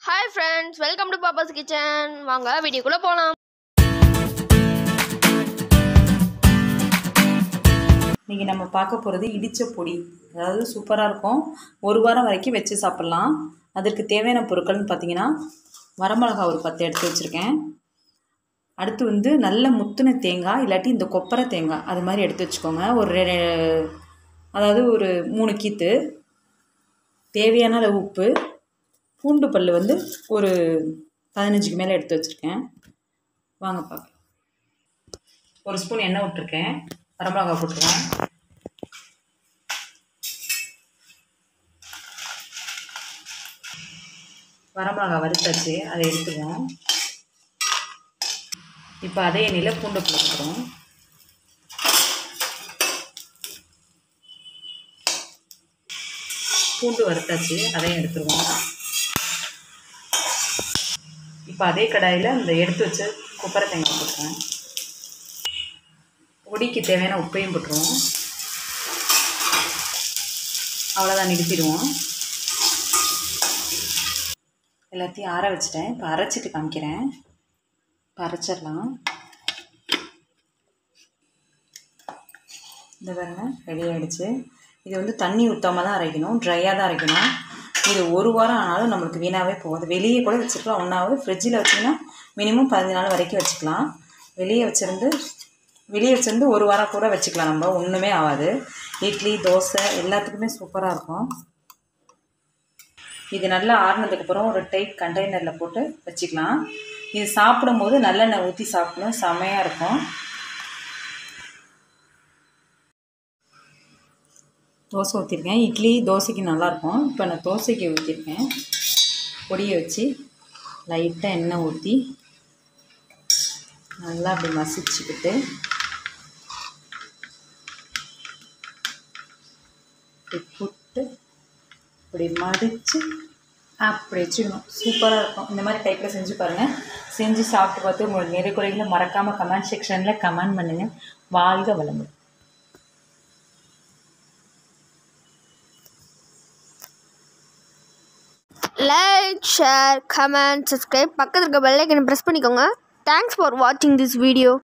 hi friends welcome to Pappa's kitchen வாங்க வீடியோக்குள்ளே போகலாம் இன்றைக்கி நம்ம பார்க்க போகிறது இடித்த பொடி அதாவது சூப்பராக இருக்கும் ஒரு வாரம் வரைக்கும் வச்சு சாப்பிட்லாம் அதற்கு தேவையான பொருட்கள்னு பார்த்தீங்கன்னா வரமிளகா ஒரு பத்து எடுத்து வச்சுருக்கேன் அடுத்து வந்து நல்ல முத்துன தேங்காய் இல்லாட்டி இந்த கொப்பரை தேங்காய் அது மாதிரி எடுத்து வச்சுக்கோங்க ஒரு ரெ- அதாவது ஒரு மூணு கீத்து தேவையான அளவு உப்பு பூண்டு பல் வந்து ஒரு பதினஞ்சுக்கு மேலே எடுத்து வச்சுருக்கேன் வாங்க பார்க்கலாம் ஒரு ஸ்பூன் எண்ணெய் விட்டுருக்கேன் வரமிளகா போட்டுருவேன் வரமிளகா வறுத்தாச்சு அதை எடுத்துருவோம் இப்போ அதே எண்ணெயில் பூண்டு போட்டுக்கிறோம் பூண்டு வறுத்தாச்சு அதையும் எடுத்துருவோம் இப்போ அதே கடாயில் இந்த எடுத்து வச்ச கொப்பரை தேங்காய் போட்டுருவேன் பொடிக்கு தேவையான உப்பையும் போட்டுருவோம் அவ்வளோதான் நிறுத்திடுவோம் எல்லாத்தையும் ஆற வச்சுட்டேன் இப்போ அரைச்சிட்டு காமிக்கிறேன் இப்போ அரைச்சிடலாம் இந்த பாருங்க ரெடி ஆகிடுச்சு இது வந்து தண்ணி ஊற்றாம தான் அரைக்கணும் ட்ரையாக தான் அரைக்கணும் இது ஒரு வாரம் ஆனாலும் நம்மளுக்கு வீணாகவே போகாது வெளியே கூட வச்சுக்கலாம் ஒன்றாவது ஃப்ரிட்ஜில் வச்சிங்கன்னா மினிமம் பதினஞ்சு நாள் வரைக்கும் வச்சுக்கலாம் வெளியே வச்சுருந்து வெளியே வச்சிருந்து ஒரு வாரம் கூட வச்சுக்கலாம் நம்ம ஒன்றுமே ஆகாது இட்லி தோசை எல்லாத்துக்குமே சூப்பராக இருக்கும் இது நல்லா ஆறுனதுக்கப்புறம் ஒரு டைட் கண்டெய்னரில் போட்டு வச்சுக்கலாம் இது சாப்பிடும்போது நல்லெண்ணெய் ஊற்றி சாப்பிடணும் செமையாக இருக்கும் தோசை ஊற்றிருக்கேன் இட்லி தோசைக்கு நல்லாயிருக்கும் இப்போ நான் தோசைக்கு ஊற்றிருக்கேன் பொடியை வச்சு லைட்டாக எண்ணெய் ஊற்றி நல்லா அப்படி மசிச்சுக்கிட்டு இப்படி புட்டு இப்படி மடித்து அப்படி வச்சுக்கணும் சூப்பராக இருக்கும் இந்த மாதிரி டைப்பில் செஞ்சு பாருங்கள் செஞ்சு சாப்பிட்டு பார்த்து உங்களுக்கு நிறை குறைகளை மறக்காமல் கமெண்ட் செக்ஷனில் கமெண்ட் பண்ணுங்கள் வாழ்க வளமுடன் லைக் ஷேர் கமெண்ட் சப்ஸ்கிரைப் பக்கத்தில் இருக்க பெல் ஐக்கனை ப்ரெஸ் பண்ணிக்கோங்க தேங்க்ஸ் ஃபார் வாட்சிங் திஸ் வீடியோ